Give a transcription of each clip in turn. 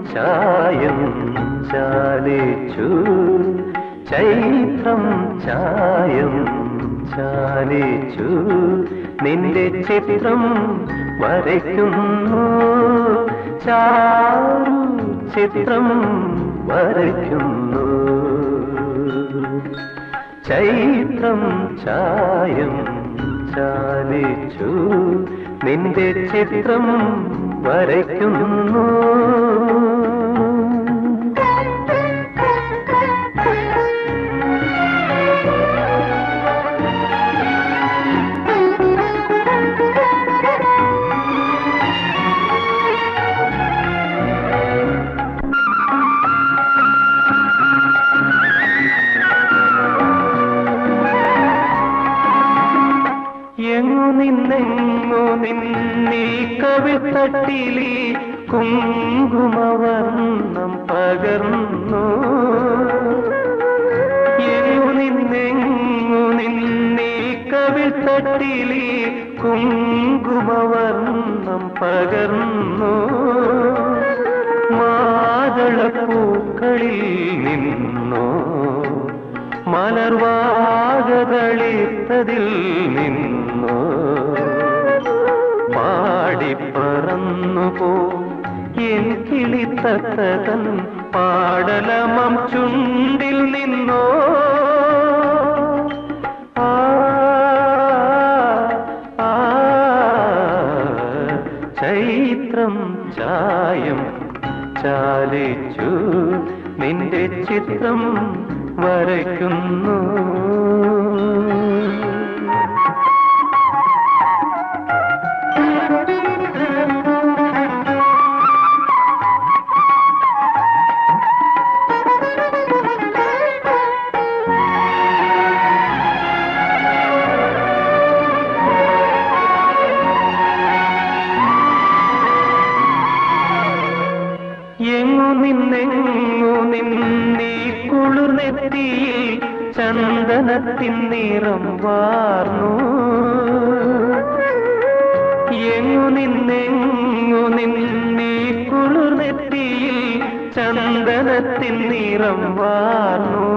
ചായം ചാലിച്ചു ചൈത്രം ചായം ചാലിച്ചു നിന്റെ ചിത്രം വരയ്ക്കുന്നു ചാരു ചിത്രം വരയ്ക്കുന്നു ചൈത്രം ചായം ചാലിച്ചു നിന്റെ ചിത്രം വരയ്ക്കുന്നു എങ്ങു നിന്നെങ്ങു നിന്നീ കവിത്തട്ടിലി കുങ്കുമവർണ്ണം പകർന്നു എങ്ങു നിന്നെങ്ങു നിന്നീ കവിത്തട്ടിലി കുങ്കുമവർണ്ണം പകർന്നു മാതളപ്പൂക്കളിൽ നിന്നോ മലർവാകതളിത്തതിൽ നിന്നോ പാടിപ്പറന്നു പോ എൻ കിളിത്തത്തതൻ പാടലമം ചുണ്ടിൽ നിന്നോ ആ, ആ, ചൈത്രം ചായം ചാലിച്ചു നിന്റെ ചിത്രം വരയ്ക്കുന്നു എങ്ങു നിന്നെങ്ങു നിന്നീ കുളിർനെത്തിയിൽ ചന്ദനത്തിൻ നിറം വാർന്നു എങ്ങു നിന്നെങ്ങു നിന്നീ കുളിർനെത്തിയിൽ ചന്ദനത്തിൻ നിറം വാർന്നു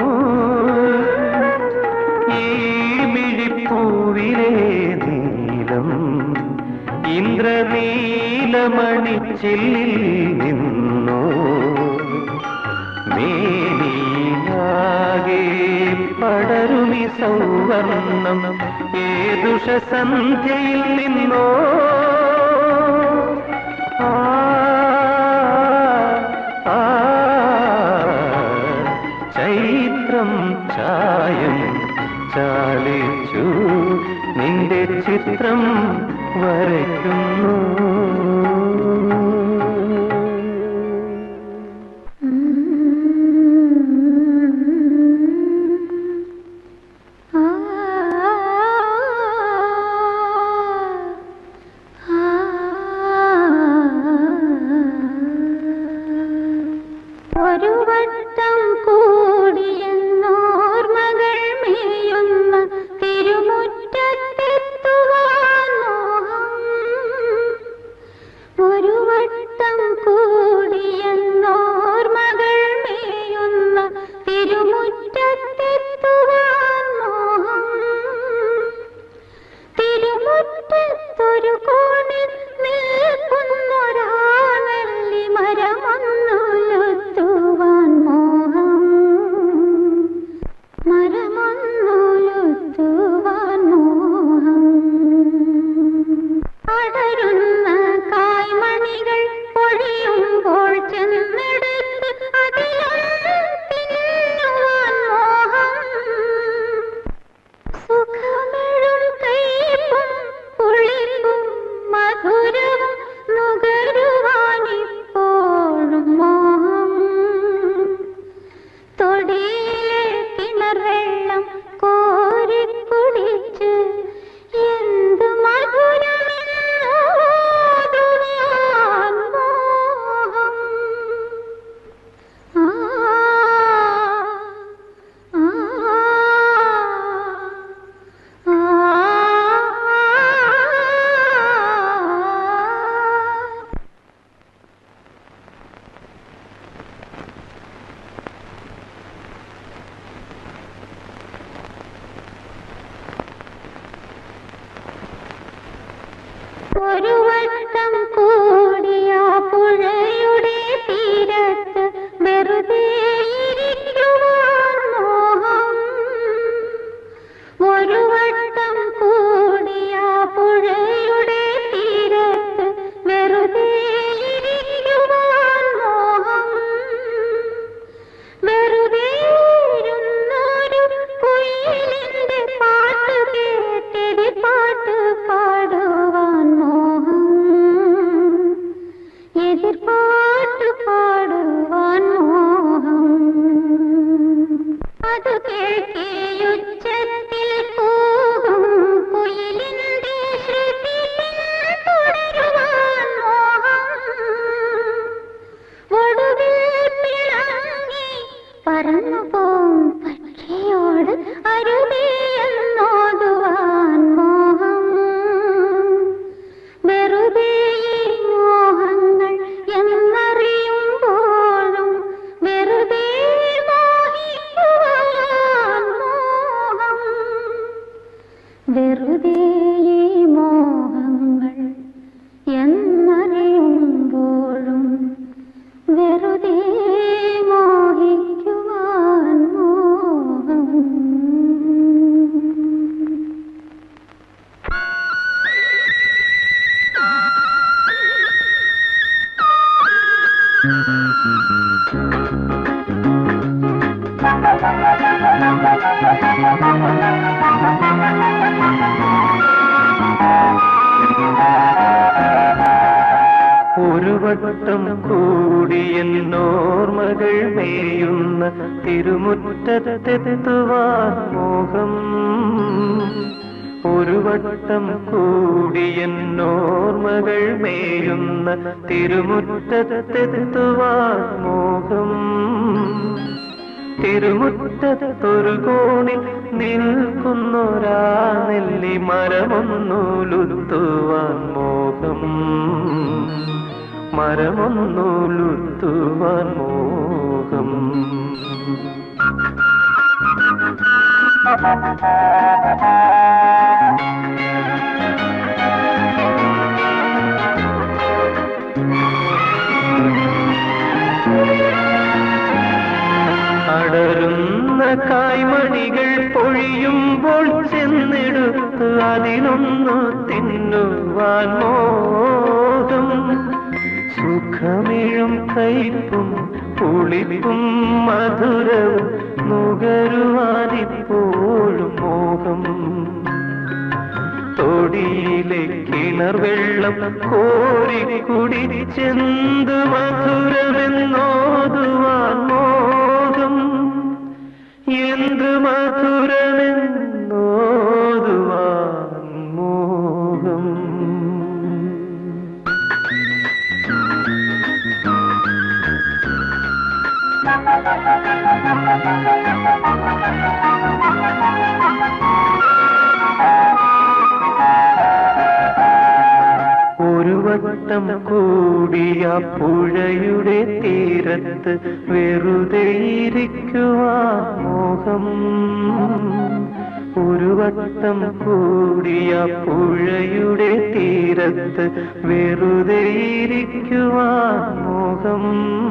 ഈ മിഴിപ്പൂവിലെ നീലം ഇന്ദ്രനീലമണിച്ചില്ലിൽ നിന്നോ മേനിയാകെ പടരുമി സൗവർണം ഏതുഷ സന്ധ്യയിൽ നിന്നോ ആ, ആ, ചൈത്രം ചായം ചാലിച്ചു നിന്റെ ചിത്രം വരയ്ക്കുന്നു ഒരു വട്ടം കൂടിയെന്നോർമകൾ മേയുന്ന തിരുമുറ്റത്തെത്തുവാൻ മോഹം ഒരു വട്ടം അതു കേൾക്കിയുച്ചത്തിൽ കൂകും കുയിലിന്റെ ശ്രുതി തുടരുവാൻ മോഹം ഒടുവിൽ പിണങ്ങി പറന്നു പോം പക്ഷിയോട് അരുതേ എന്നോതുവാൻ മോഹം വെറുതെ ഈ മോഹങ്ങൾ എന്നറിയുമ്പോഴും വെറുതെ മോഹിക്കുവാൻ മോഹം വെറുതെ ഈ മോഹങ്ങൾ എന്നറിയുമ്പോഴും വെറുതെ മോഹിക്കുവാൻ മോഹം ഒരു വട്ടം കൂടിയെന്നോർമകൾ മേയുന്ന തിരുമുറ്റത്തെത്തുവാൻ മോഹം ഒരു വട്ടം കൂടിയെന്നോർമകൾ മേയുന്ന തിരുമുറ്റത്തെത്തുവാൻ മോഹം തിരുമുറ്റത്തൊരു കോണിൽ നിൽക്കുന്നൊരാ നെല്ലി മരമൊന്നുലുത്തുവാൻ മോഹം മരമൊന്നുലുത്തുവാൻ മോഹം അടരുന്ന കായ്മണികൾ പൊഴിയുമ്പോൾ ചെന്നെടുത്ത് അതിനൊന്നു തിന്നുവാൻ മോഹം സുഖമിഴും കയ്പും പുളിപ്പും മധുരവും നുകരുവാനിപ്പോഴും മോഹം തൊടിയിലെ കിണർ വെള്ളം കോരി കുടിച്ചെന്ത് മധുരമെന്നോതുവാൻ മോഹം എന്ത് മധുരമെന്നോതുവാൻ മോഹം ഒരു വട്ടം കൂടിയ പുഴയുടെ തീരത്ത് വെറുതെ ഇരിക്കുവാൻ മോഹം ഒരു വട്ടം കൂടിയ പുഴയുടെ തീരത്ത് വെറുതെ ഇരിക്കുവാൻ മോഹം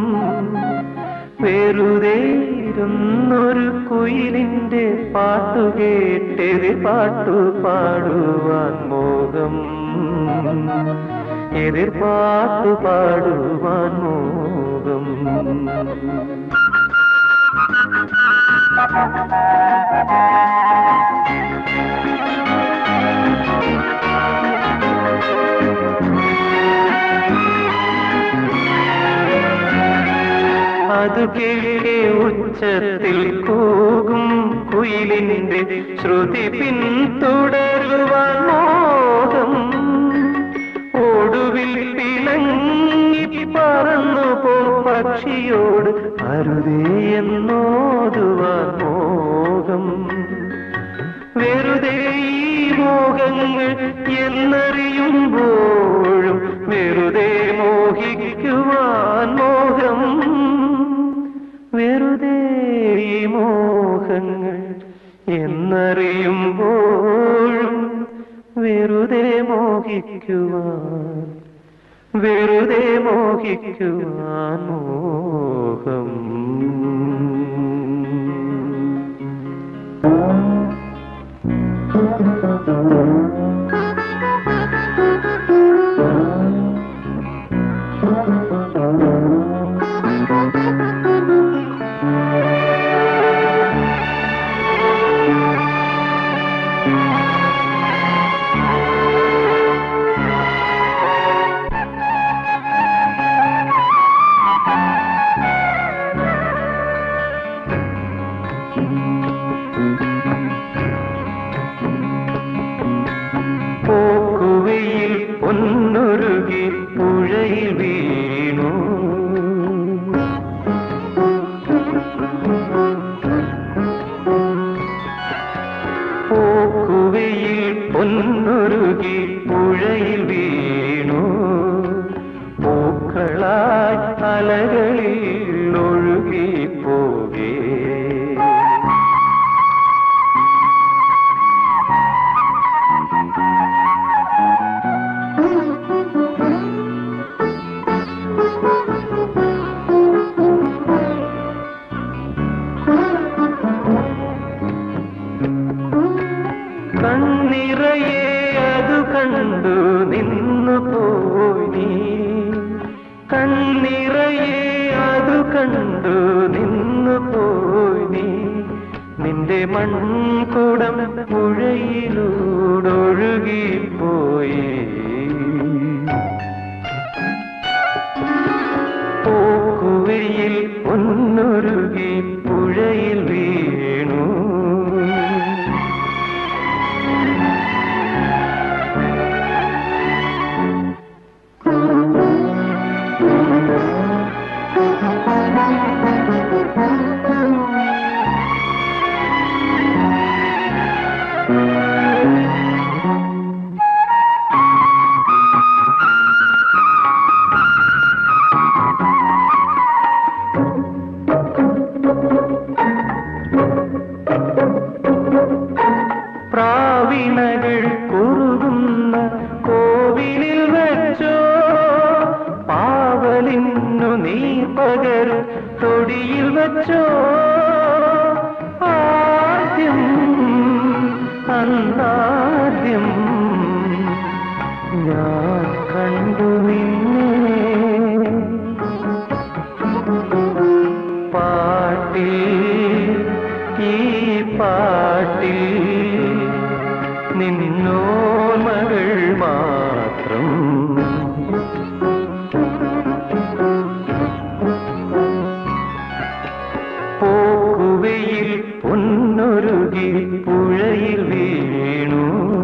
വെറുതെ ഇരുന്നൊരു കുയിലിന്റെ പാട്ടു കേട്ടെതിർ പാട്ടു പാടുവാൻ മോഹം എതിർ പാട്ടു പാടുവാൻ മോഹം അത് കേൾക്കെ ഉച്ചത്തിൽ കൂകും കുയിലിന്റെ ശ്രുതി പിന്തുടരുവാൻ മോഹം ഒടുവിൽ പിണങ്ങി പറന്നു പോ പക്ഷിയോട് അരുതേ എന്നോതുവാൻ മോഹം വെറുതെ ഈ മോഹങ്ങൾ എന്നറിയുമ്പോഴും വെറുതെ മോഹിക്കുവാൻ മോഹം വെറുതെ ഈ മോഹങ്ങൾ എന്നറിയുമ്പോഴും വെറുതെ മോഹിക്കുവാൻ വെറുതെ മോഹിക്കുവാൻ മോഹം പോക്കുവയിൽ പൊന്നൊരുകി പുഴയിൽ വീണു പോക്കുവയിൽ പൊന്നൊരുകി പുഴയിൽ വീണു പൂക്കളായി അലകളിൽ ഒഴുകി പോകേ കണ്ണിറയെ അതു കണ്ടു നിന്നു പോയി നീ കണ്ണിറയെ അതു കണ്ടു നിന്നു പോയി നീ നിന്റെ മൺകുടം പുഴയിലൂടൊഴുകിപ്പോയി പോക്കുവയിൽ ഒന്നൊരുകി പുഴയിൽ വീണു പ്രാവിണകൾ കുറുകുന്ന കോവിലിൽ വെച്ചോ പാവലിന്നു നീ പകരും തൊടിയിൽ വെച്ചോ ആദ്യം അന്നാദ്യം ഞാൻ കണ്ടു നിന്നെ പാട്ടിൽ ഈ പാട്ടിൽ നിന്നോർമകൾ മാത്രം പോക്കുവയിൽ പൊന്നൊരുകി പുഴയിൽ വീണു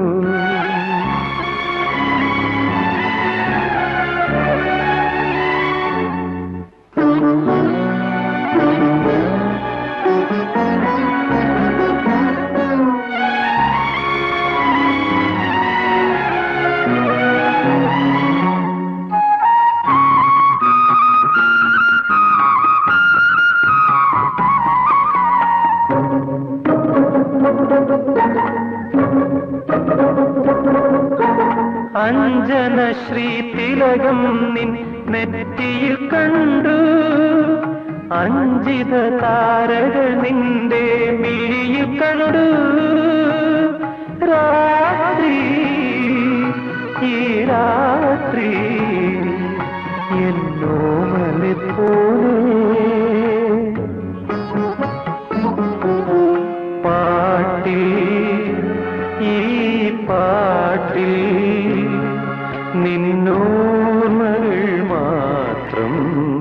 അഞ്ജന ശ്രീ തിലകം നിൻ നെറ്റിയിൽ കണ്ടു അഞ്ചിത താരകൾ നിന്റെ മിഴിയിൽ കണ്ടു രാത്രി ഈ രാത്രി എന്നോ പോലെ പാട്ടിൽ ഈ പാട്ടിൽ നിന്നോർമകൾ മാത്രം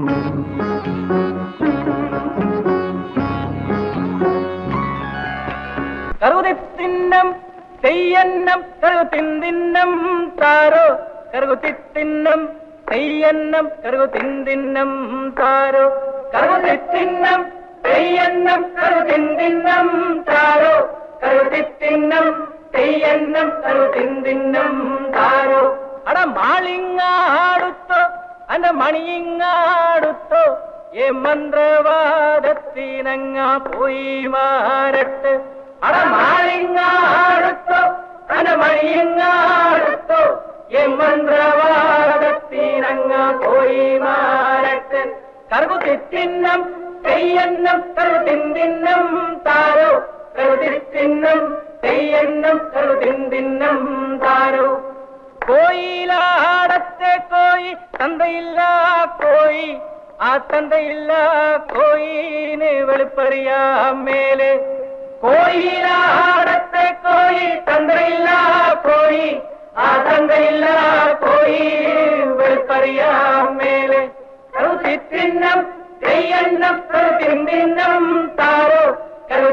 കറുതിത്തിന്നം തെയ്യന്നം കറുതിന്തിന്നം താരോ കറുകുത്തിത്തിന്നം തെയ്യന്നം കറുകുതിന്തിന്നം താരോ കറുതിത്തിന്നം തെയ്യന്നം കറുതിന്തിന്നം താരോ കറുതിത്തിന്നം തെയ്യന്നം കറുതിന്തിന്നം താരോ അട മാളിങ്ങാടുത്തോ അന്റെ മണിയിങ്ങാടുത്തോ ഏ മന്ത്രവാദത്തിനങ്ങ പോയി മാരട്ട് അട മാളിങ്ങാടുത്തോ അന്റെ മണിയിങ്ങാടുത്തോ ഏ മന്ത്രവാദത്തിനങ്ങ പോയി മാരട്ട് കറുകുത്തിന്നം തെയ്യന്നം കറുതിന്തിന്നം താരോ കറുതിത്തിന്നം തെയ്യന്നം കറുതിന്തിന്നം താരോ കോയിലാടത്തെ കോയി തന്തയില്ല കോയി ആ തന്തയില്ല കോയിന് വെളുപ്പറിയാം മേലെ കോയിലാടത്തെ കോയി തന്തയില്ല കോയി ആ തന്തയില്ല കോയി വെളുപ്പറിയാം മേലെ കറുതിത്തിന്നം തെയ്യന്നം കറുതിന്തിന്നം താരോ കറുതി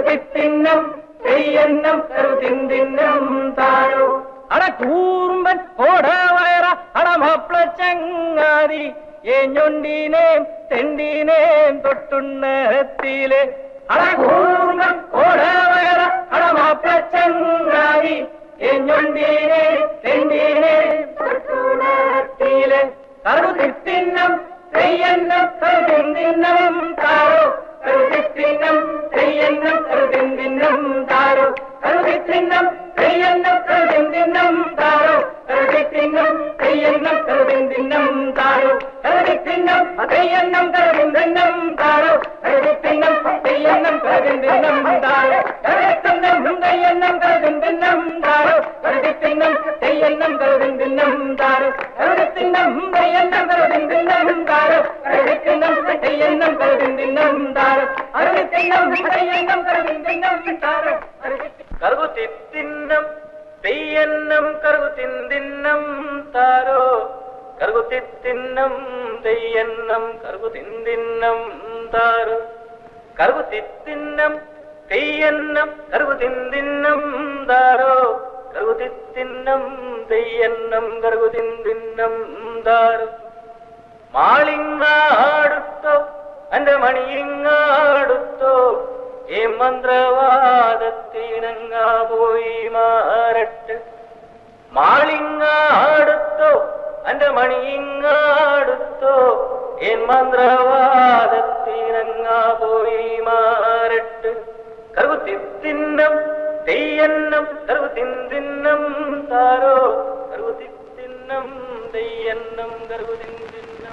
കറുതിത്തിന്നം തെയ്യന്നം കറുതിന്തിന്നം താരോ അട കൂർമ്പൻ കോടവയറ അട മാപ്പിള ചങ്ങാതി ഏഞ്ഞൊണ്ടീനേം തെണ്ടീനേം തൊട്ടുണ്ണത്തിലെ അട കൂർമ്പൻ കോടവയറ അട മാപ്പിള ചങ്ങാതി ഏഞ്ഞൊണ്ടീനേ തെണ്ടീനേ തൊട്ടുണ്ണത്തിലെ കറുതിത്തിന്നം തെയ്യന്നം കറുതിന്തിന്നം താരോ കറുതിത്തിന്നം തെയ്യന്നം കറുതിന്തിന്നം താരോ കറുതിത്തിന്നം തെയ്യന്നം കറുതിന്തിന്നം താരോ കറുതിത്തിന്നം തെയ്യന്നം കറുതിന്തിന്നം താരോ കറുതിത്തിന്നം തെയ്യന്നം കറുതിന്തിന്നം താരോ കറുതിത്തിന്നം തെയ്യന്നം കറുതിന്തിന്നം താരോ കറുതിത്തിന്നം തെയ്യന്നം കറുതിന്തിന്നം താരോ കറുതിത്തിന്നം തെയ്യന്നം കറുതിന്തിന്നം താരോ കറുതിത്തിന്നം തെയ്യന്നം കറുതിന്തിന്നം താരോ കറുതിത്തിന്നം തെയ്യന്നം കറുതിന്തിന്നം താരോ അറുതിത്തിന്നം തെയ്യന്നം കറുതിന്തിന്നം താരോ കറുകുത്തിത്തിന്നം തെയ്യന്നം കറുകുത്തിന്തിന്നം താരോ കറുകുത്തിത്തിന്നം തെയ്യന്നം കറുകുതിന്തിന്നം താരോ കറുകുത്തിത്തിന്നം തെയ്യന്നം കറുകുതിന്തിന്നം താരോ കറുകുത്തിത്തിന്നം തെയ്യന്നം കറുകുതിന്തിന്നം താരോ മാളിങ്ങാടുത്തോ എന്റെ മണിയിങ്ങാടുത്തോ ഈ മന്ത്രവാദത്തിനങ്ങാ പോയി മാറട്ടെ മാളിങ്ങാടുത്തോ എന്റെ മണിയിങ്ങാടുത്തോ എൻ മന്ത്രവാദത്തിനങ്ങാ പോയി മാറട്ടെ കറുകുത്തിത്തിന്നം തെയ്യന്നം കറുകുത്തിന്തിന്നം താരോ കറുകുത്തിത്തിന്നം തെയ്യന്നം കറുകുതിന്തിന്നം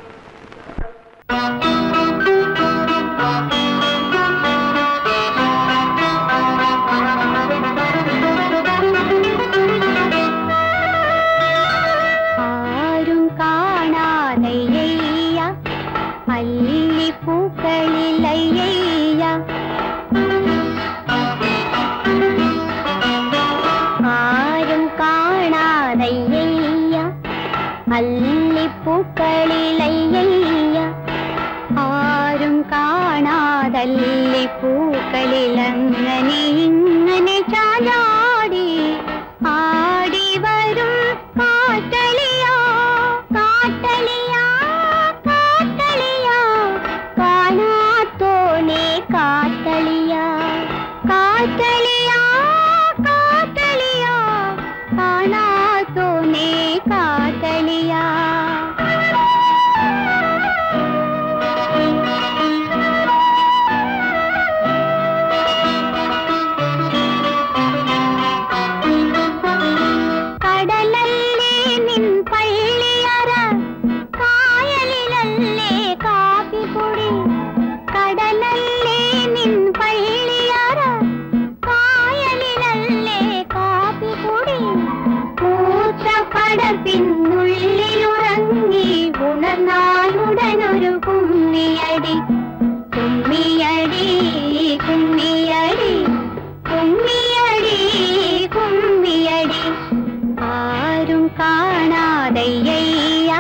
ആരും കാണാതയ്യ അല്ലിപ്പൂക്കളിലയ്യ ആരും കാണാതയ്യ അല്ലിപ്പൂക്കളിലയ്യ ആരും കാണാതല്ലി പൂക്കളിലങ്ങനെ ഇങ്ങനെ ചാലാടി ആടി വരും കാട്ടളിയാ കാട്ടളിയാ കാട്ടളിയാ കാണാത്തോനെ കാട്ടളിയാ കാട്ടളിയാ കാട്ടളിയാ കാണാത്തോനെ കാട്ടളിയാ കടലല്ലേ നിൻ പള്ളിയറ കായലിലല്ലേ കാപ്പിപ്പൊടി കടലല്ലേ നിൻ പള്ളിയറ കായലിലല്ലേ കാപ്പിപ്പൊടി കൂത്തപ്പടപ്പിന്നുള്ളിലുറങ്ങി ഉണർന്നാലുടനൊരു കുമ്മിയടി കുമ്മിയടി കുമ്മിയടി കുമ്മിയടി കുമ്മിയടി ആരും കാണാതയ്യ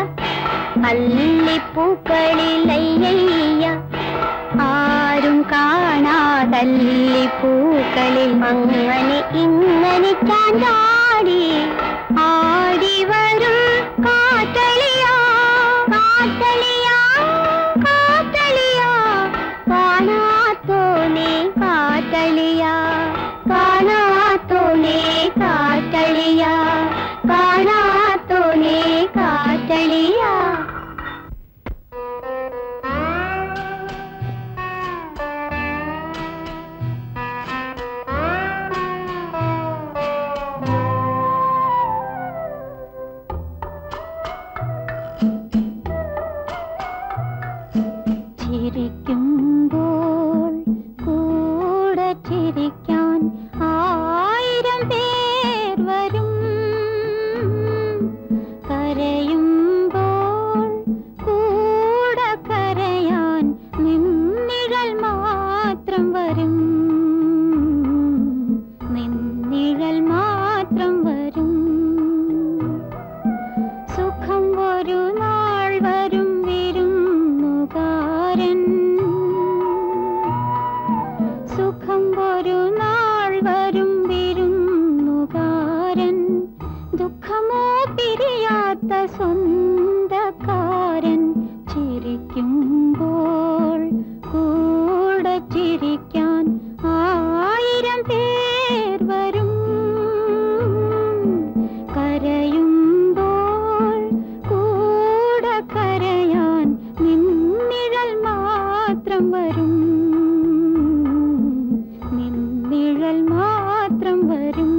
അല്ലിപ്പൂക്കളിലയ്യ ആരും കാണാതല്ലി പൂക്കളിൽ അങ്ങനെ ഇങ്ങനെ ചാണ്ടാടി ആടി വരും കാട്ടളിയാ കാട്ടളിയാ കാട്ടളിയാ കാണാത്തോനെ കാട്ടളിയാ കാണാത്തോനെ കാട്ടളിയാ കാണാത്തോനെ കാട്ടളിയാ മാത്രം വരും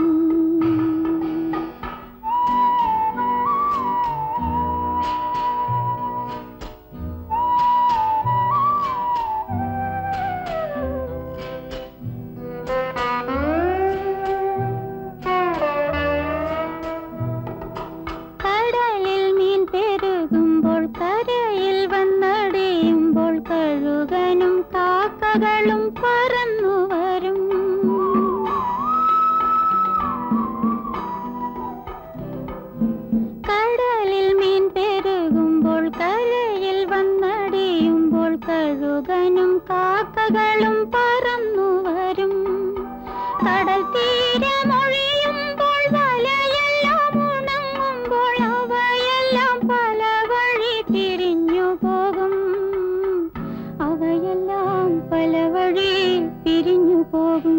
കടലിൽ മീൻ പെരുകുമ്പോൾ കരയിൽ വന്നടിയുമ്പോൾ കഴുകനും കാക്കകളും പറന്നു വരും കടലിൽ മീൻ പെരുകുമ്പോൾ കരയിൽ വന്നടിയുമ്പോൾ കഴുകനും കാക്കകളും പറന്നു വരും കടൽ തീരമൊഴിയുമ്പോൾ വലയെല്ലാം ഉണങ്ങുമ്പോൾ അവയെല്ലാം പല വഴി പിരിഞ്ഞു പോകും അവയെല്ലാം പല വഴി പിരിഞ്ഞു പോകും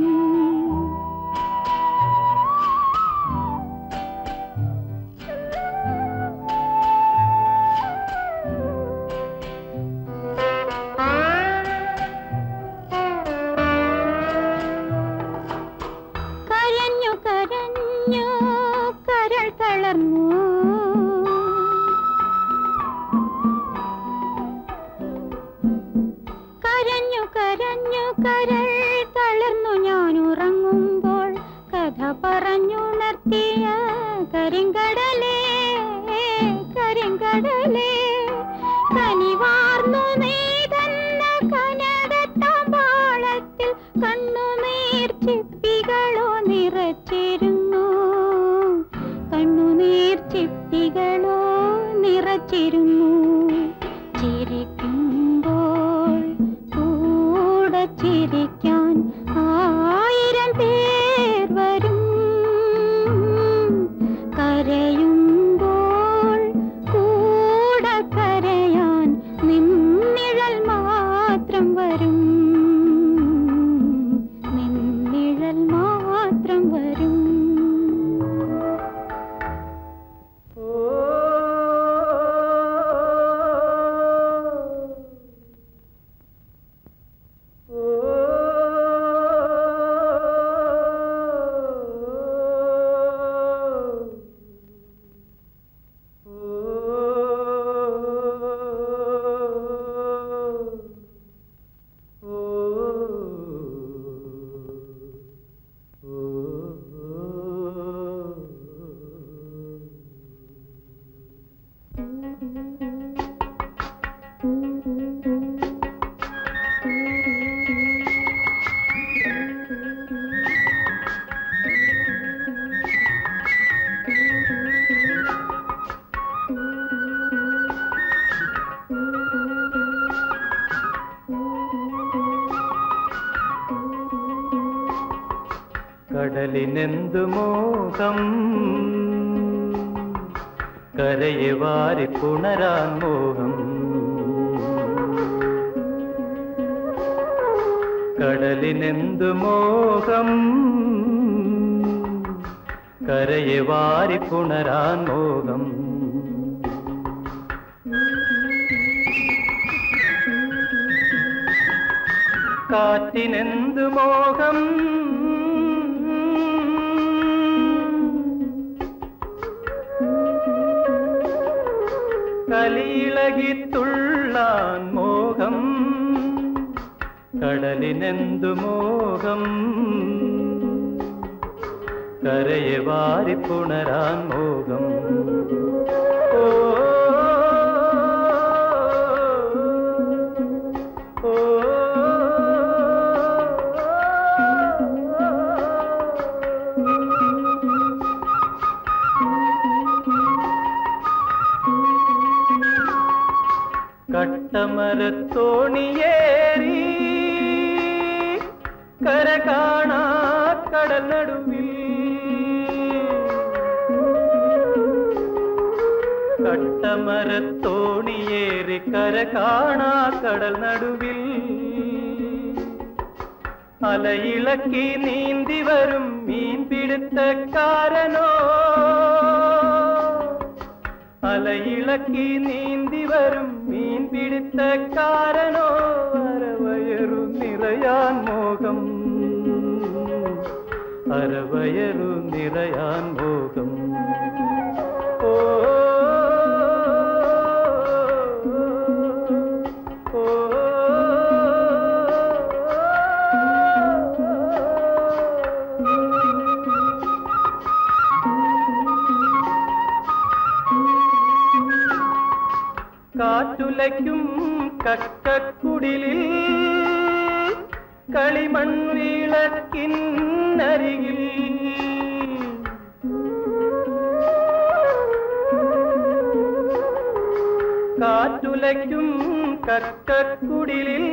കരഞ്ഞു കരഞ്ഞു കരൾ തളർന്നു കരഞ്ഞു കരഞ്ഞു കരൾ തളർന്നു ഞാൻ ഉറങ്ങുമ്പോൾ കഥ പറഞ്ഞുണർത്തിയ കരിങ്കടലേ കരിങ്കടലേ കനിവാർന്നു നെയ്തന്ന കനകത്താമ്പാളത്തിൽ കണ്ണുനീർ ചിപ്പികളോ നിറച്ചിരുന്നു കണ്ണുനീർ ചിപ്പികളോ നിറച്ചിരുന്നു ചിരിക്കുമ്പോൾ കൂടെ ചിരിക്കാൻ ആയിരം പേർ വരും കരയുമ്പോൾ കൂടെ കരയാൻ നിന്നിഴൽ മാത്രം വരും നിന്നിഴൽ മാത്രം വരും കടലിനെന്തു മോഹം കരയെ വാരി പുണരാൻ മോഹം കടലിനെന്തു മോഹം കരയെ വാരി പുണരാൻ മോഹം കാറ്റിനെന്തു മോഹം കലിയിളകിത്തുള്ളാൻ മോഹം കടലിനെന്തു മോഹം കരയെ വാരി പുണരാൻ മോഹം ഓ ഓ കട്ടമരത്തോണിയേറി കര കാണാ കടൽ നടുവിൽ കട്ടമരത്തോണിയേറി കര കാണാ കടൽ നടുവിൽ അലയിളക്കി നീന്തി വരും മീൻ പിടുത്തക്കാരനോ അലയിളക്കി നീന്തി വരും മീൻ പിടുത്തക്കാരനോ അരവയറു നിറയാൻ മോഹം അരവയറു നിറയാൻ മോഹം ഓ ഓ കാറ്റുലയ്ക്കും കക്കക്കുടിലിൽ കളിമൺ വിളക്കിന്നരികിൽ കാറ്റുലയ്ക്കും കക്കക്കുടിലിൽ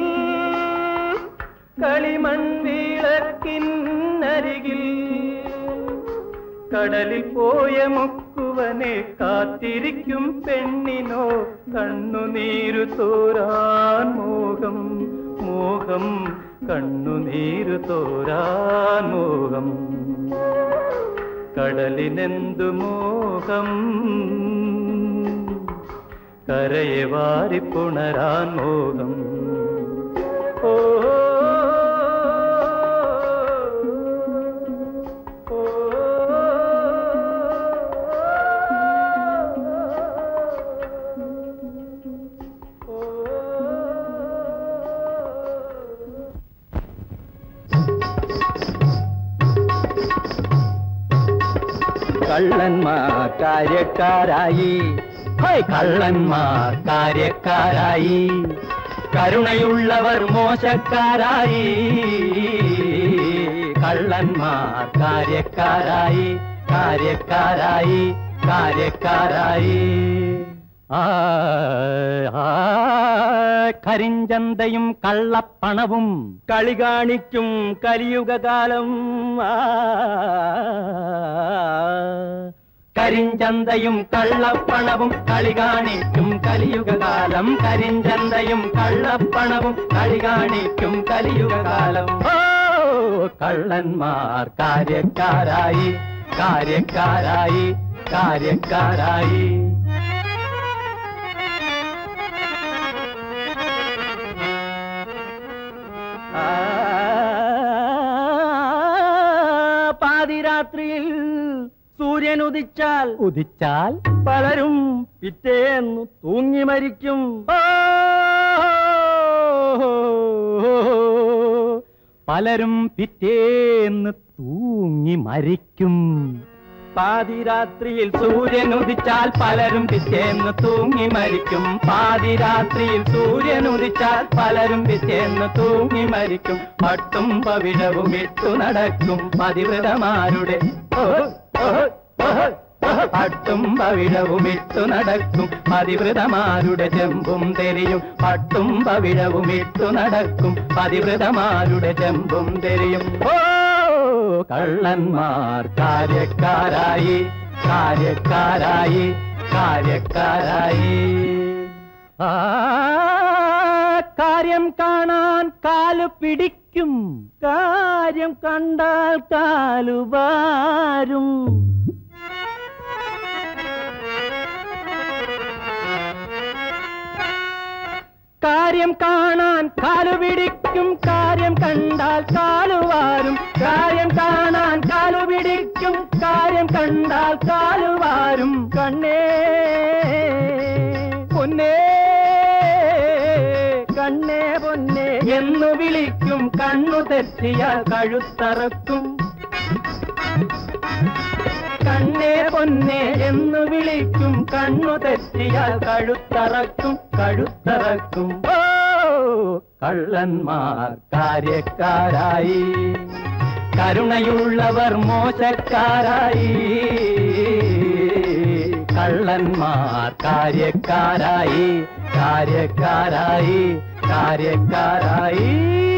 കളിമൺ വിളക്കിന്നരികിൽ കടലിൽ പോയ മുക്കുവനെ കാത്തിരിക്കും പെണ്ണിനോ കണ്ണുനീരു തോരാൻ മോഹം മോഹം കണ്ണുനീരു തോരാൻ മോഹം കടലിനെന്തു മോഹം കരയെ വാരിപ്പുണരാൻ മോഹം ഓ കള്ളന്മാർ കാര്യക്കാരായി ഹേയ്, കള്ളന്മാർ കാര്യക്കാരായി കരുണയുള്ളവർ മോശക്കാരായി കള്ളന്മാർ കാര്യക്കാരായി കാര്യക്കാരായി കാര്യക്കാരായി ആ, ആ, കരിഞ്ചന്തയും കള്ളപ്പണവും കളി കാണിക്കും കലിയുഗകാലം ആ, കരിഞ്ചന്തയും കള്ളപ്പണവും കളി കാണിക്കും കലിയുഗകാലം കരിഞ്ചന്തയും കള്ളപ്പണവും കളി കാണിക്കും കലിയുഗകാലം ഓ കള്ളന്മാർ കാര്യക്കാരായി കാര്യക്കാരായി കാര്യക്കാരായി ആ, പാതിരാത്രിയിൽ സൂര്യൻ ഉദിച്ചാൽ ഉദിച്ചാൽ പലരും പിറ്റേന്നു തൂങ്ങി മരിക്കും ഓ, പലരും പിറ്റേന്ന് തൂങ്ങി മരിക്കും പാതിരാത്രിയിൽ സൂര്യൻ ഉദിച്ചാൽ പലരും പിറ്റേന്ന് തൂങ്ങി മരിക്കും പാതിരാത്രിയിൽ സൂര്യൻ ഉദിച്ചാൽ പലരും പിറ്റേന്ന് തൂങ്ങി മരിക്കും പട്ടും പവിഴവും ഇട്ടു നടക്കും പതിവ്രതമാരുടെ ഓഹ്, ഓഹ്, ഓഹ്, ഓഹ്. പട്ടും പവിഴവും ഇട്ടു നടക്കും പതിവ്രതമാരുടെ ചെമ്പും തെരിയും പട്ടും പവിഴവും ഇട്ടു നടക്കും പതിവ്രതമാരുടെ ചെമ്പും തെരിയും ഓ കള്ളന്മാർ കാര്യക്കാരായി കാര്യക്കാരായി കാര്യക്കാരായി ആ കാര്യം കാണാൻ കാലു പിടിക്കും കാര്യം കണ്ടാൽ കാലുവാരും കാര്യം കാണാൻ കാലു പിടിക്കും കാര്യം കണ്ടാൽ കാലുവാരും കാര്യം കാണാൻ കാലു പിടിക്കും കാര്യം കണ്ടാൽ കാലുവാരും കണ്ണേ പൊന്നേ കണ്ണേ പൊന്നേ എന്ന് വിളിക്കും കണ്ണു തെറ്റിയാൽ കഴുത്തറക്കും കണ്ണേ പൊന്നെ എന്ന് വിളിക്കും കണ്ണു തെറ്റിയാൽ കഴുത്തറക്കും കഴുത്തറക്കും ഓ കള്ളന്മാർ കാര്യക്കാരായി കരുണയുള്ളവർ മോശക്കാരായി കള്ളന്മാർ കാര്യക്കാരായി കാര്യക്കാരായി കാര്യക്കാരായി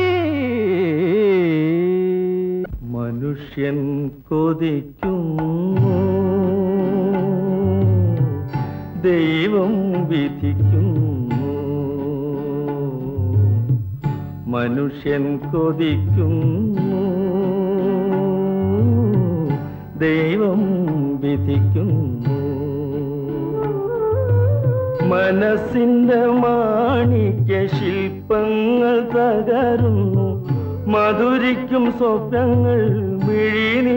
മനുഷ്യൻ കൊതിക്കുന്നു ദൈവം വിധിക്കുന്നു മനുഷ്യൻ കൊതിക്കുന്നു ദൈവം വിധിക്കുന്നു മനസ്സിന്റെ മാണിക്യ ശില്പങ്ങൾ തകരുന്നു മധുരിക്കും സ്വപ്നങ്ങൾ മിഴിനി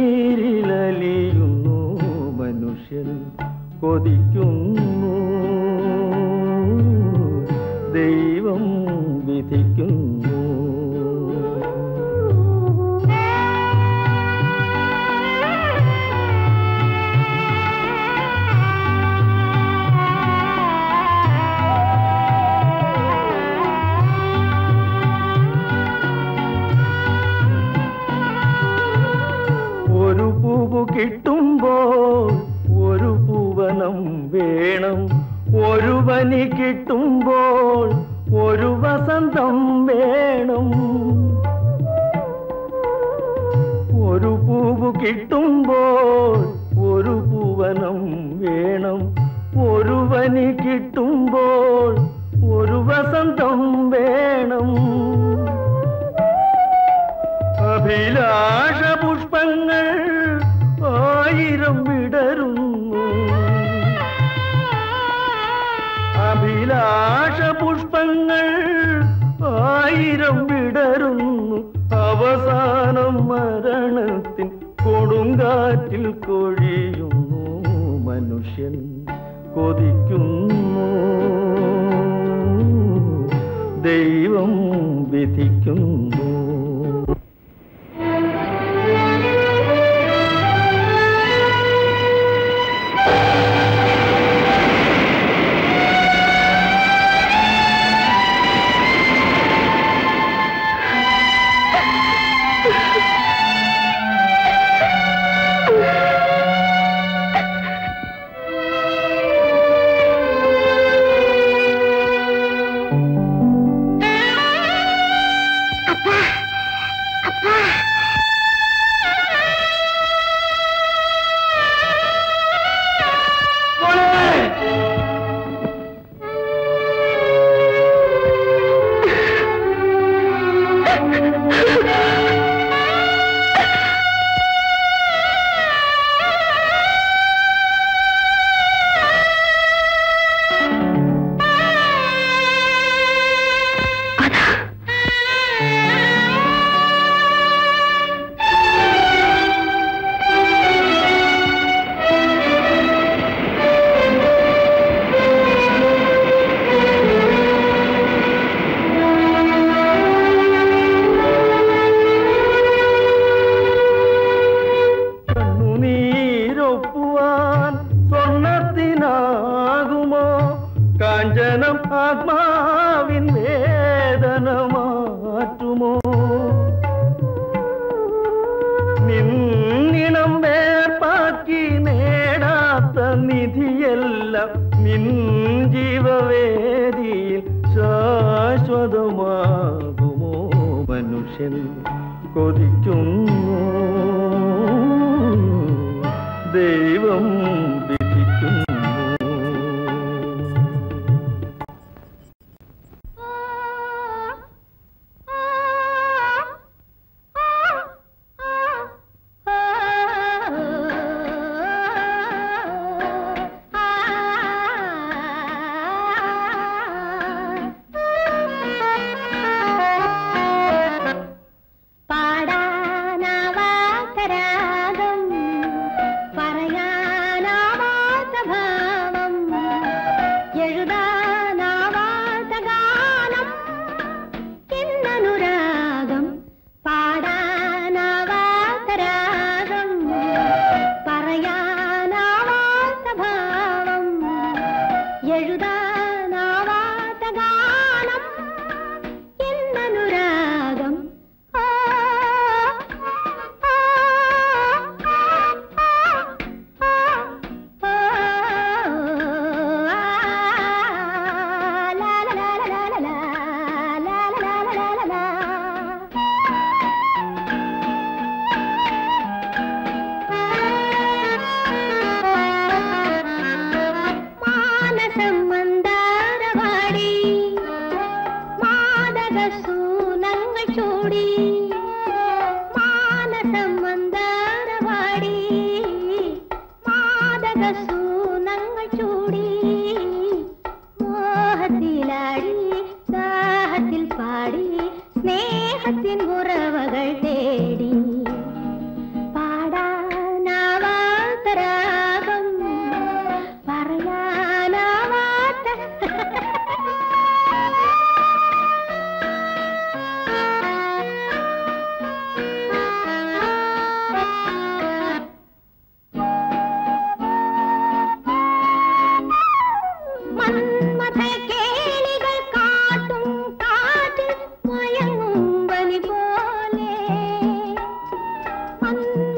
കൊതിക്കുന്നു ദൈവം വിധിക്കുന്നു ഒരു പൂവ് കിട്ടുമ്പോൾ ഒരു പൂവനം വേണം ഒരു പനി കിട്ടുമ്പോൾ ഒരു വസന്തം വേണം ഒരു പൂവ് കിട്ടുമ്പോൾ ഒരു പൂവനം വേണം ഒരു പനി കിട്ടുമ്പോൾ ഒരു വസന്തം വേണം അഭിലാഷ പുഷ്പങ്ങൾ ആയിരം വിടരുന്നു അഭിലാഷ പുഷ്പങ്ങൾ ആയിരം വിടരുന്നു അവസാനം മരണത്തിൻ കൊടുങ്കാറ്റിൽ കൊഴിയുന്നു മനുഷ്യൻ കൊതിക്കുന്നു ദൈവം വിധിക്കുന്നു കണ്ണുനീരൊപ്പുവാൻ സ്വർണത്തിനാകുമോ കാഞ്ചനം ആത്മാവിൻ വേദന മാറ്റുമോ നിന്നിണം വേർപ്പാക്കി നേടാത്ത നിധിയെല്ലാം നിൻ ജീവവേദിയിൽ ശാശ്വതമാകുമോ മനുഷ്യൻ കൊതിക്കുന്നു ദൈവം വിധിക്കുന്നു പാടാനാവാത്തരാഗം പറയാനാ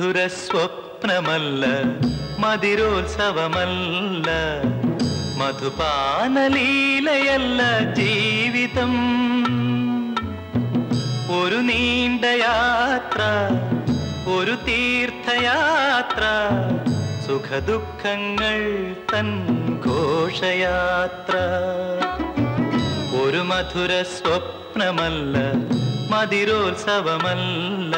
മധുര സ്വപ്നമല്ല മതിരോത്സവമല്ല മധുപാനലീലയല്ല ജീവിതം ഒരു നീണ്ട യാത്ര ഒരു തീർത്ഥയാത്ര സുഖദുഃഖങ്ങൾ തൻ ഘോഷയാത്ര ഒരു മധുര സ്വപ്നമല്ല മതിരോത്സവമല്ല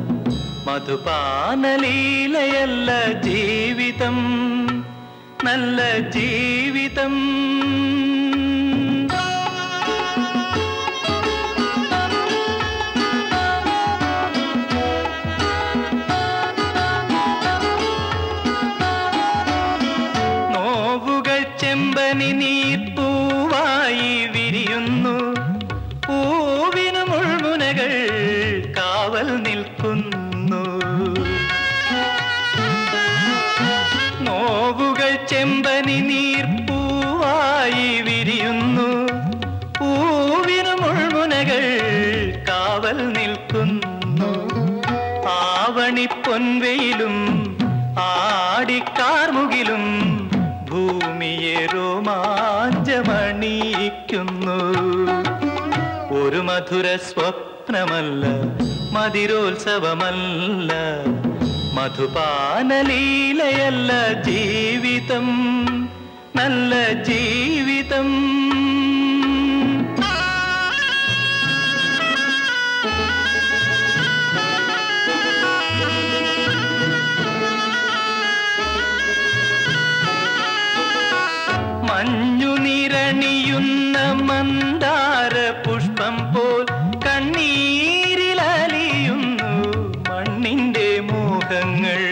മധുപാനലീലയല്ല ജീവിതം നല്ല ജീവിതം നോവുകൾ ചെമ്പനി നീർപ്പൂവായി വിരിയുന്നു പൂവിനു മുൾമുനകൾ കാവൽ നിൽക്കുന്നു നോവുകൾ ചെമ്പനി നീർപ്പൂവായി വിരിയുന്നു പൂവിനു മുൾമുനകൾ കാവൽ നിൽക്കുന്നു ആവണി പൊൻവെയിലും ആടിക്കാർമുകിലും ഭൂമിയെ രോമാഞ്ചമണിയിക്കുന്നു ഒരു മധുര സ്വപ്നമല്ല മതിരോത്സവമല്ല മധുപാനലീലയല്ല ജീവിതം നല്ല ജീവിതം മഞ്ഞു നിരണിയുന്ന മന്ദാര പുഷ്പം പോൽ കണ്ണീരിലലിയുന്നു മണ്ണിന്റെ മോഹങ്ങൾ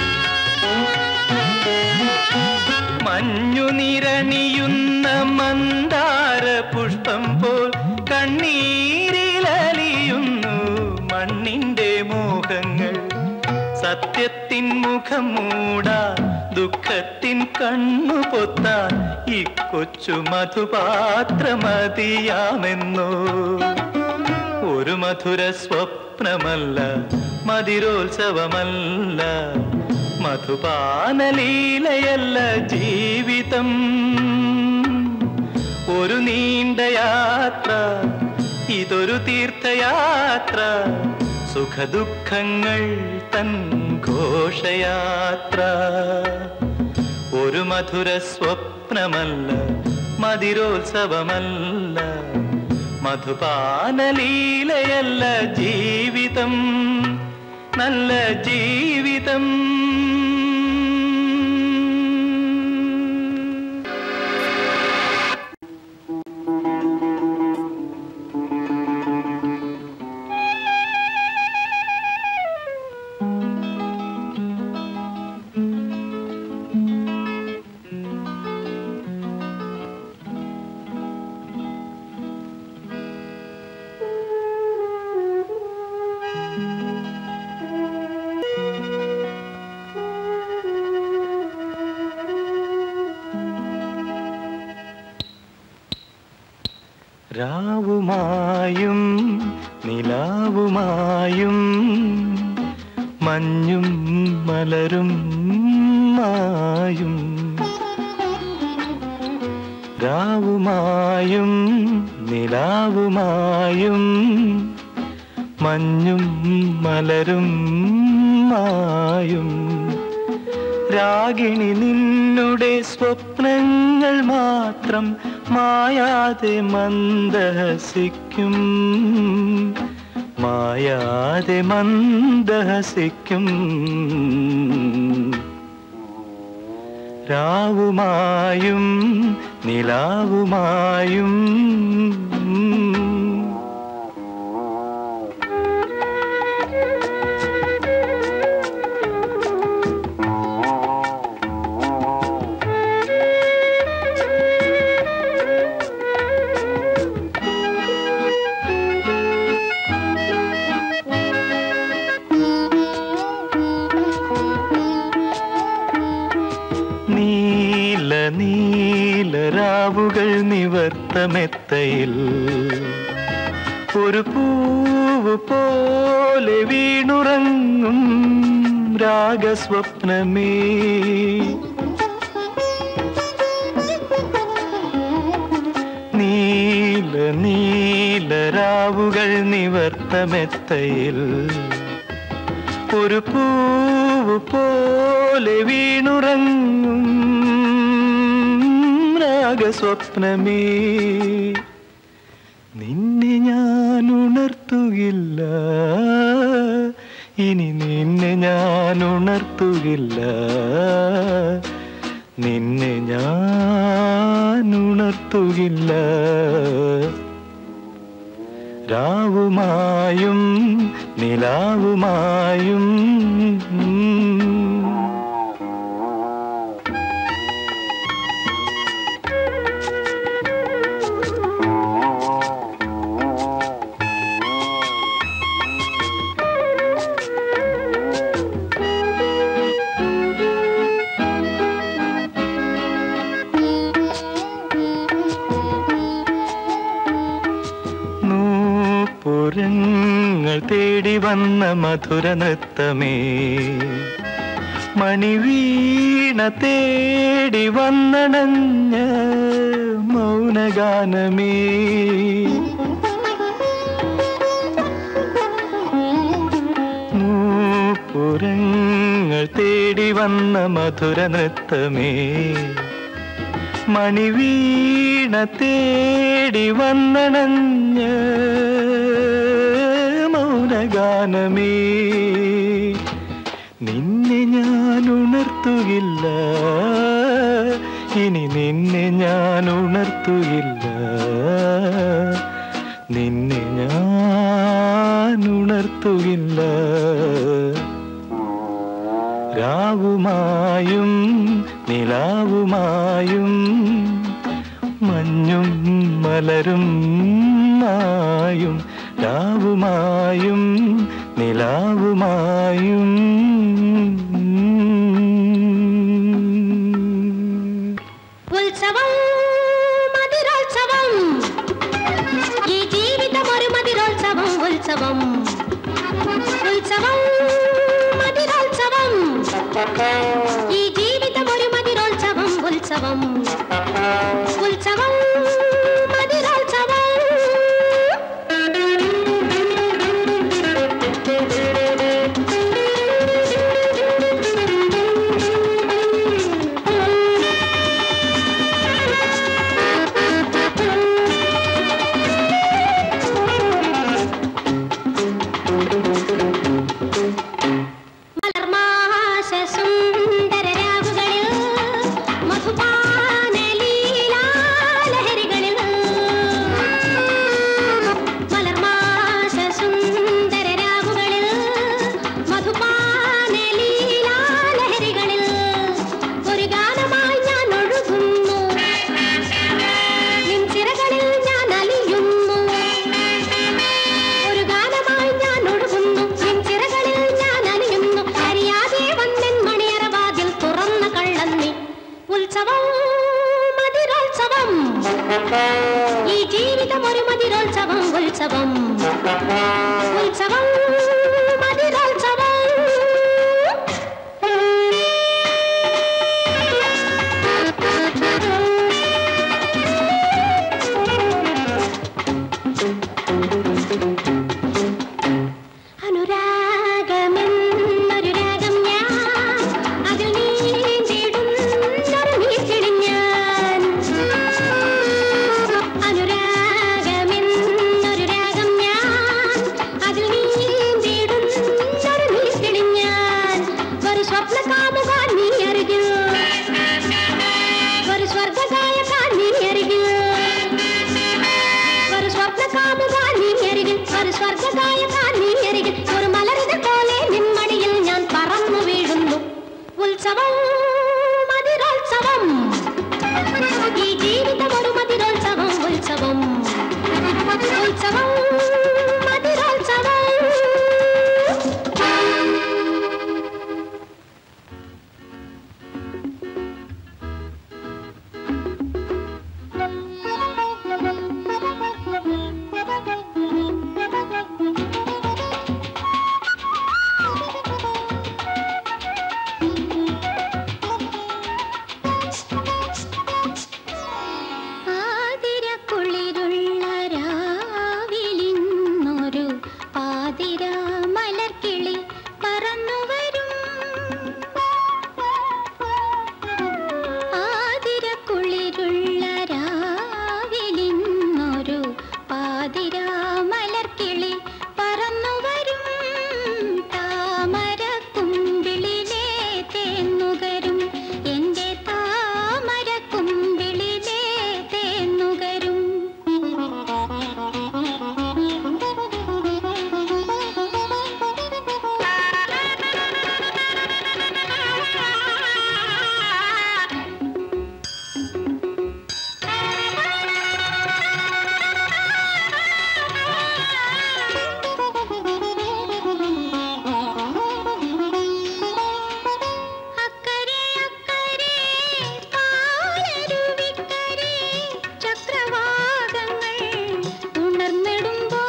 മഞ്ഞു നിരണിയുന്ന മന്ദാര പുഷ്പം പോൽ കണ്ണീരിലലിയുന്നു മണ്ണിന്റെ മോഹങ്ങൾ സത്യത്തിൻ മുഖം മൂടാൻ ദുഃഖത്തിൻ കണ്ണു പൊത്താൻ ഈ കൊച്ചു മധുപാത്രമതിയാമെന്നോ ഒരു മധുര സ്വപ്നമല്ല മതിരോത്സവമല്ല മധുപാനലീലയല്ല ജീവിതം ഒരു നീണ്ട യാത്ര ഇതൊരു തീർത്ഥയാത്ര സുഖദുഃഖങ്ങൾ തൻ ഘോഷയാത്ര ഒരു മധുര സ്വപ്നമല്ല മതിരോത്സവമല്ല മധുപാനലീലയല്ല ജീവിതം നല്ല ജീവിതം രാവുമായും നിലാവുമായും മഞ്ഞും മലരും മായും രാവുമായും നിലാവുമായും മഞ്ഞും മലരും മായും രാഗിണി നിന്നുടെ സ്വപ്നങ്ങൾ മാത്രം മായാതെ മന്ദഹസിക്കും മായാതെ മന്ദഹസിക്കും രാവുമായും നിലാവുമായും നീല നീല രാവുകൾ നിവർത്തമെത്തയിൽ ഒരു പൂവ് പോലെ വീണുറങ്ങും രാഗസ്വപ്നമേ നീല നീല രാവുകൾ നിവർത്തമെത്തയിൽ ഒരു പൂവ് പോലെ വീണുറങ്ങും രാഗസ്വപ്നമേ നിന്നെ ഞാൻ ഉണർത്തുകില്ല ഇനി നിന്നെ ഞാൻ ഉണർത്തുകില്ല നിന്നെ ഞാൻ ഉണർത്തുകില്ല രാവുമായും നിലാവുമായും നൂപുരങ്ങൾ തേടി വന്ന മധുര നൃത്തമേ മണിവീണ തേടി വന്നണഞ്ഞ മൗനഗാനമേ നൂപുരങ്ങൾ തേടി വന്ന മധുര നൃത്തമേ മണിവീണ തേടി വന്നണഞ്ഞ മൗനഗാനമേ നിന്നെ ഞാൻ ഉണർത്തുകില്ല ഇനി നിന്നെ ഞാൻ ഉണർത്തുകില്ല നിന്നെ ഞാൻ ഉണർത്തുകില്ല രാവുമായും നിലാവുമായും മഞ്ഞും മലരും മായും രാവുമായും നിലാവുമായും ഉത്സവം മധുരോത്സവം ഈ ജീവിതം ഒരു മധുരോത്സവം ഉത്സവം ഉത്സവം മധുരോത്സവം ഈ ജീവിതം ഒരു മധുരോത്സവം ഉത്സവം ഉത്സവം മലർമാസ സുന്ദരരാവുകളിൽ മധുപാനലീലാലഹരികളിൽ മലർമാസ സുന്ദരരാവുകളിൽ മധുപാനലീലാലഹരികളിൽ ഒരു ഗാനമായി ഞാൻ ഒഴുകുന്നു നിൻ ചിറകളിൽ ഞാൻ അലിയുന്നു ഒരു ഗാനമായി ഞാൻ ഒഴുകുന്നു നിൻ ചിറകളിൽ ഞാൻ അലിയുന്നു അറിയാതെ വന്നെൻ മണിയറവാതിൽ തുറന്ന കള്ളന്നി ഉത്സവം മതിരോത്സവം ഈ ജീവിതം ഒരു മതിരോത്സവം ഉത്സവം ഉത്സവം മതിരോത്സവം അനുരാഗമെന്നൊരു രാഗം ഞാൻ അതിൽ നീന്തിടുന്നൊരു നീർക്കിളി ഞാൻ അനുരാഗമെന്നൊരു രാഗം ഞാൻ അതിൽ നീന്തിടുന്നൊരു നീർക്കിളി ഞാൻ ഒരു സ്വപ്ന കാമുകാൻ നീ അരികിൽ ഒരു സ്വർഗഗായകാൻ നീ അരികിൽ ഒരു സ്വപ്ന കാമുകാൻ നീ അരികിൽ ഒരു സ്വർഗഗായകാൻ നീ അരികിൽ ഒരു മലരിത പോലെ നിന്മടിയിൽ ഞാൻ പറന്നു വീഴുന്നു ഉത്സവം മതിരോത്സവം ഈ ജീവിതം ഒരു മതിരോത്സവം ഉത്സവം ഉത്സവം മതിരോത്സവം പാതിര മലർക്കിളി പറന്നു വരും ആതിര കുളിരുള്ള രാവിലിന്നൊരു പാതിര മലർക്കിളി പറന്നു വരും താമര കുമ്പിളിലെ തേന്നുകരും എൻ്റെ താമര കുമ്പിളിലെ തേന്നുകരും അക്കരെ അക്കരെ പാലരുവിക്കരെ ചക്രവാകങ്ങൾ ഉണർന്നിടുമ്പോൾ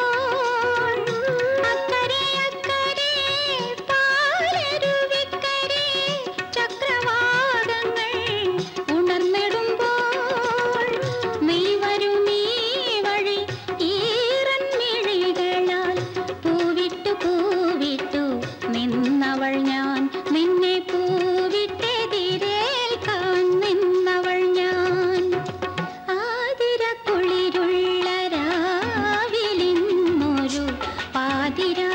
അക്കരെ അക്കരെ പാലരുവിക്കരെ ചക്രവാകങ്ങൾ ഉണർന്നിടുമ്പോൾ നീ വരും നീ വഴി ഈറൻ മിഴികളാൽ പൂവിട്ടു പൂവിട്ടു നിന്നവൾ ഞാൻ നിന്നെ പൂവിട്ടെതിരേൽക്കാൻ നിന്നവൾ ഞാൻ ആതിര കുളിരുള്ള രാവിലിന്നൊരു പാതിര